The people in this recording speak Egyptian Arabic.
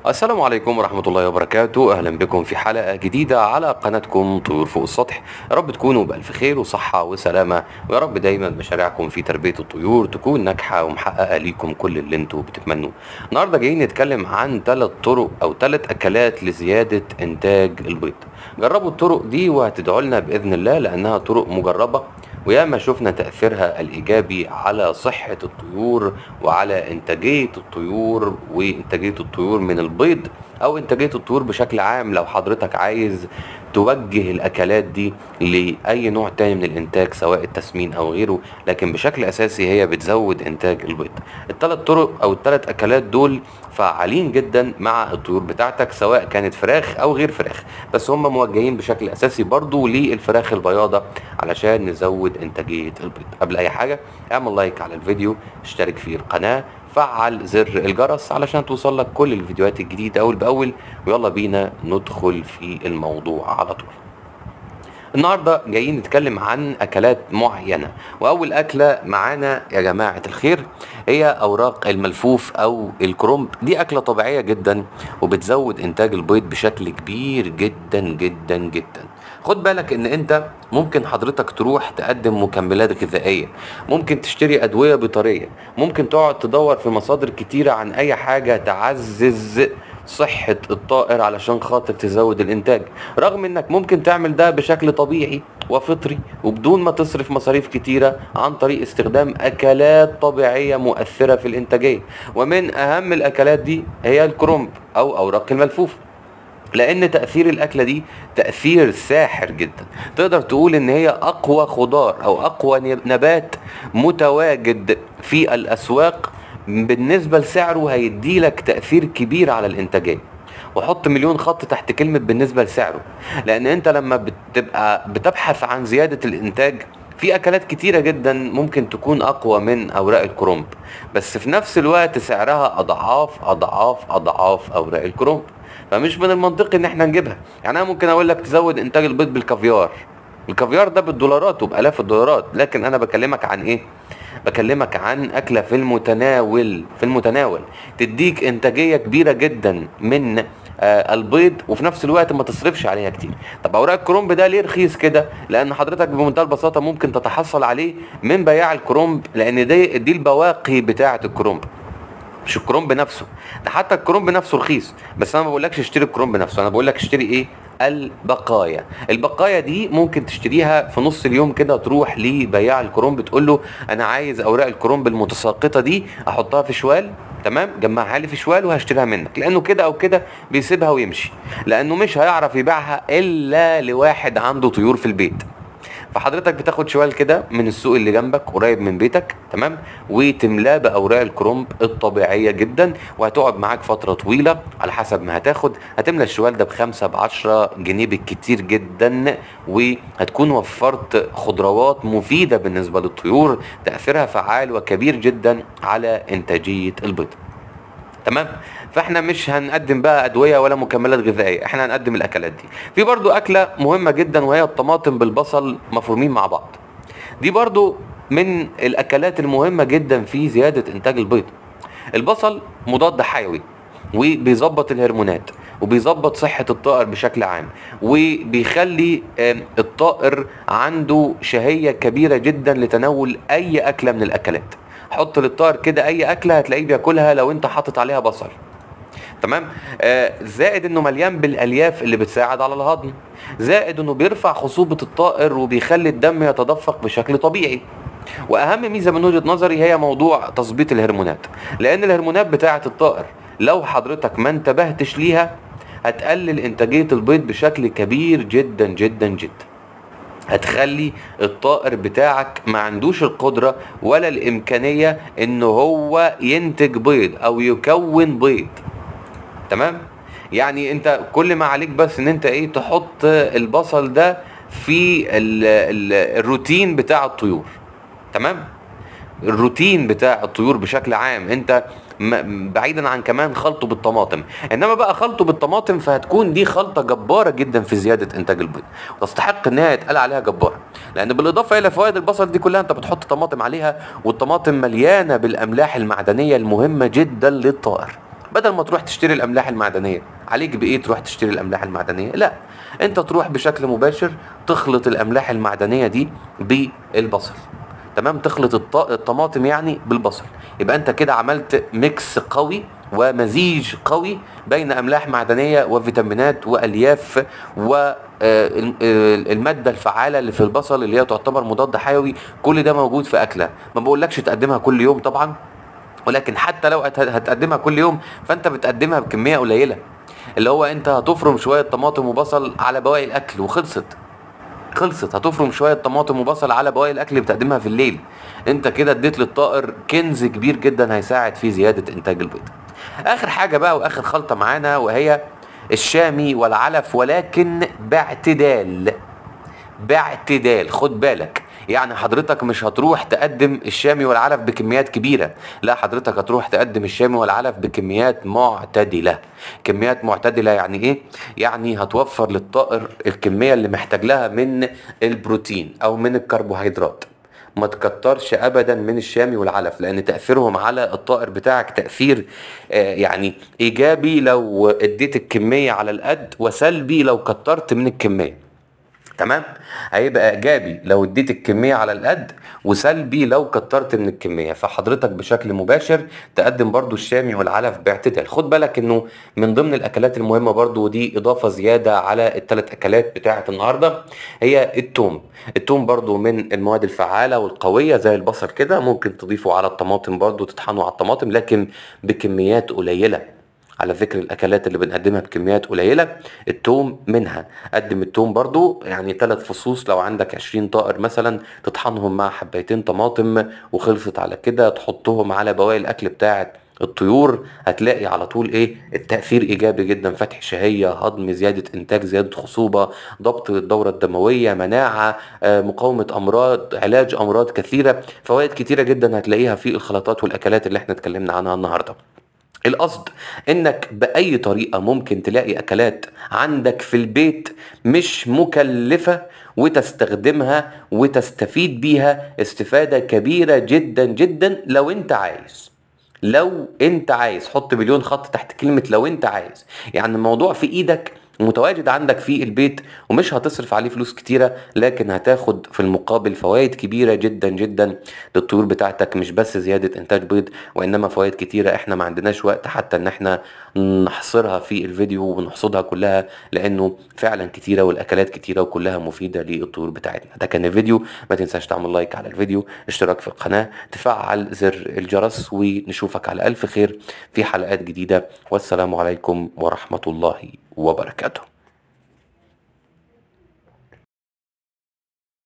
السلام عليكم ورحمة الله وبركاته أهلا بكم في حلقة جديدة على قناتكم طيور فوق السطح يا رب تكونوا بألف خير وصحة وسلامة ويا رب دايما مشاريعكم في تربية الطيور تكون ناجحة ومحققة ليكم كل اللي انتوا بتتمنوه النهاردة جايين نتكلم عن ثلاث طرق أو ثلاث أكلات لزيادة إنتاج البيض جربوا الطرق دي وهتدعوا لنا بإذن الله لأنها طرق مجربة وياما شفنا تأثيرها الإيجابي على صحة الطيور وعلى إنتاجية الطيور وإنتاجية الطيور من البيض أو إنتاجية الطيور بشكل عام لو حضرتك عايز توجه الأكلات دي لأي نوع تاني من الإنتاج سواء التسمين أو غيره لكن بشكل أساسي هي بتزود إنتاج البيض الثلاث طرق أو الثلاث أكلات دول فعالين جدا مع الطيور بتاعتك سواء كانت فراخ أو غير فراخ بس هم موجهين بشكل أساسي برضو للفراخ البياضة علشان نزود إنتاجية البيض قبل أي حاجة اعمل لايك على الفيديو اشترك في القناة فعل زر الجرس علشان توصل لك كل الفيديوهات الجديدة أول بأول ويلا بينا ندخل في الموضوع على طول النهارده جايين نتكلم عن اكلات معينه واول اكله معانا يا جماعه الخير هي اوراق الملفوف او الكرنب دي اكله طبيعيه جدا وبتزود انتاج البيض بشكل كبير جدا جدا جدا خد بالك ان انت ممكن حضرتك تروح تقدم مكملات غذائيه ممكن تشتري ادويه بطاريه ممكن تقعد تدور في مصادر كتيره عن اي حاجه تعزز صحة الطائر علشان خاطر تزود الانتاج رغم انك ممكن تعمل ده بشكل طبيعي وفطري وبدون ما تصرف مصاريف كتيرة عن طريق استخدام اكلات طبيعية مؤثرة في الانتاجية ومن اهم الاكلات دي هي الكرنب او اوراق الملفوف لان تاثير الاكله دي تاثير ساحر جدا تقدر تقول ان هي اقوى خضار او اقوى نبات متواجد في الاسواق بالنسبه لسعره هيدي لك تاثير كبير على الانتاجيه وحط مليون خط تحت كلمه بالنسبه لسعره لان انت لما بتبقى بتبحث عن زياده الانتاج في اكلات كتيرة جدا ممكن تكون اقوى من اوراق الكرنب بس في نفس الوقت سعرها اضعاف اضعاف اضعاف اوراق الكرنب فمش من المنطقي ان احنا نجيبها يعني انا ممكن اقول لك تزود انتاج البيض بالكافيار الكافيار ده بالدولارات وبالاف الدولارات لكن انا بكلمك عن ايه بكلمك عن اكله في المتناول في المتناول تديك انتاجيه كبيره جدا من آه البيض وفي نفس الوقت ما تصرفش عليها كتير طب اوراق الكرنب ده ليه رخيص كده لان حضرتك بمنتهى البساطه ممكن تتحصل عليه من بياع الكرنب لان دي دي البواقي بتاعه الكرنب مش الكرنب نفسه ده حتى الكرنب نفسه رخيص بس انا ما بقولكش اشتري الكرنب نفسه انا بقول لك اشتري ايه البقايا البقايا دي ممكن تشتريها في نص اليوم كده تروح لبياع الكرنب تقول له انا عايز اوراق الكرنب المتساقطه دي احطها في شوال تمام جمعها لي في شوال وهشتريها منك لانه كده او كده بيسيبها ويمشي لانه مش هيعرف يبيعها الا لواحد عنده طيور في البيت فحضرتك بتاخد شوال كده من السوق اللي جنبك قريب من بيتك تمام وتملاه باوراق الكرنب الطبيعيه جدا وهتقعد معاك فتره طويله على حسب ما هتاخد هتملى الشوال ده بخمسة بعشرة جنيه بالكتير جدا وهتكون وفرت خضروات مفيده بالنسبه للطيور تاثيرها فعال وكبير جدا على انتاجيه البيض تمام فاحنا مش هنقدم بقى ادويه ولا مكملات غذائيه احنا هنقدم الاكلات دي في برضو اكله مهمه جدا وهي الطماطم بالبصل مفرومين مع بعض دي برضو من الاكلات المهمه جدا في زياده انتاج البيض البصل مضاد حيوي وبيظبط الهرمونات وبيظبط صحة الطائر بشكل عام وبيخلي الطائر عنده شهية كبيرة جدا لتناول أي أكلة من الأكلات حط للطائر كده أي أكلة هتلاقيه بياكلها لو أنت حاطط عليها بصل تمام آه زائد انه مليان بالالياف اللي بتساعد على الهضم زائد انه بيرفع خصوبة الطائر وبيخلي الدم يتدفق بشكل طبيعي واهم ميزة من وجهة نظري هي موضوع تظبيط الهرمونات لان الهرمونات بتاعة الطائر لو حضرتك ما انتبهتش ليها هتقلل انتاجية البيض بشكل كبير جدا جدا جدا هتخلي الطائر بتاعك ما عندوش القدرة ولا الامكانية ان هو ينتج بيض او يكون بيض تمام يعني انت كل ما عليك بس ان انت ايه تحط البصل ده في ال ال الروتين بتاع الطيور تمام الروتين بتاع الطيور بشكل عام انت بعيدا عن كمان خلطه بالطماطم انما بقى خلطه بالطماطم فهتكون دي خلطه جباره جدا في زياده انتاج البيض وتستحق ان هي يتقال عليها جباره لان بالاضافه الى فوائد البصل دي كلها انت بتحط طماطم عليها والطماطم مليانه بالاملاح المعدنيه المهمه جدا للطائر بدل ما تروح تشتري الاملاح المعدنيه عليك بايه تروح تشتري الاملاح المعدنيه لا انت تروح بشكل مباشر تخلط الاملاح المعدنيه دي بالبصل تمام تخلط الط- الطماطم يعني بالبصل يبقى انت كده عملت ميكس قوي ومزيج قوي بين املاح معدنيه وفيتامينات والياف والماده الفعاله اللي في البصل اللي هي تعتبر مضاد حيوي كل ده موجود في اكله ما بقولكش تقدمها كل يوم طبعا ولكن حتى لو هت- هتقدمها كل يوم فانت بتقدمها بكميه قليله اللي هو انت هتفرم شويه طماطم وبصل على بواقي الاكل وخلصت خلصت هتفرم شويه طماطم وبصل على بواقي الاكل اللي بتقدمها في الليل انت كده اديت للطائر كنز كبير جدا هيساعد في زياده انتاج البيض اخر حاجه بقى واخر خلطه معانا وهي الشامي والعلف ولكن باعتدال باعتدال خد بالك يعني حضرتك مش هتروح تقدم الشامي والعلف بكميات كبيرة لا حضرتك هتروح تقدم الشامي والعلف بكميات معتدلة كميات معتدلة يعني ايه؟ يعني هتوفر للطائر الكمية اللي محتاج لها من البروتين او من الكربوهيدرات ما تكترش ابدا من الشامي والعلف لان تاثيرهم على الطائر بتاعك تاثير آه، يعني ايجابي لو اديت الكميه على القد وسلبي لو كترت من الكميه تمام هيبقى ايجابي لو اديت الكميه على القد وسلبي لو كترت من الكميه فحضرتك بشكل مباشر تقدم برضو الشامي والعلف باعتدال خد بالك انه من ضمن الاكلات المهمه برضو ودي اضافه زياده على الثلاث اكلات بتاعه النهارده هي التوم التوم برضو من المواد الفعاله والقويه زي البصل كده ممكن تضيفه على الطماطم برضو تطحنه على الطماطم لكن بكميات قليله على ذكر الاكلات اللي بنقدمها بكميات قليله التوم منها قدم التوم برضو يعني ثلاث فصوص لو عندك 20 طائر مثلا تطحنهم مع حبايتين طماطم وخلصت على كده تحطهم على بواقي الاكل بتاعت الطيور هتلاقي على طول ايه التأثير ايجابي جدا فتح شهية هضم زيادة انتاج زيادة خصوبة ضبط الدورة الدموية مناعة آه، مقاومة امراض علاج امراض كثيرة فوائد كتيرة جدا هتلاقيها في الخلطات والاكلات اللي احنا اتكلمنا عنها النهارده القصد انك باي طريقه ممكن تلاقي اكلات عندك في البيت مش مكلفه وتستخدمها وتستفيد بيها استفاده كبيره جدا جدا لو انت عايز لو انت عايز حط مليون خط تحت كلمة لو انت عايز يعني الموضوع في ايدك متواجد عندك في البيت ومش هتصرف عليه فلوس كتيرة لكن هتاخد في المقابل فوائد كبيرة جدا جدا للطيور بتاعتك مش بس زيادة انتاج بيض وانما فوائد كتيرة احنا ما عندناش وقت حتى ان احنا نحصرها في الفيديو ونحصدها كلها لانه فعلا كتيرة والاكلات كتيرة وكلها مفيدة للطيور بتاعتنا ده كان الفيديو ما تنساش تعمل لايك على الفيديو اشتراك في القناة تفعل زر الجرس ونشوفك على الف خير في حلقات جديدة والسلام عليكم ورحمة الله وبركاته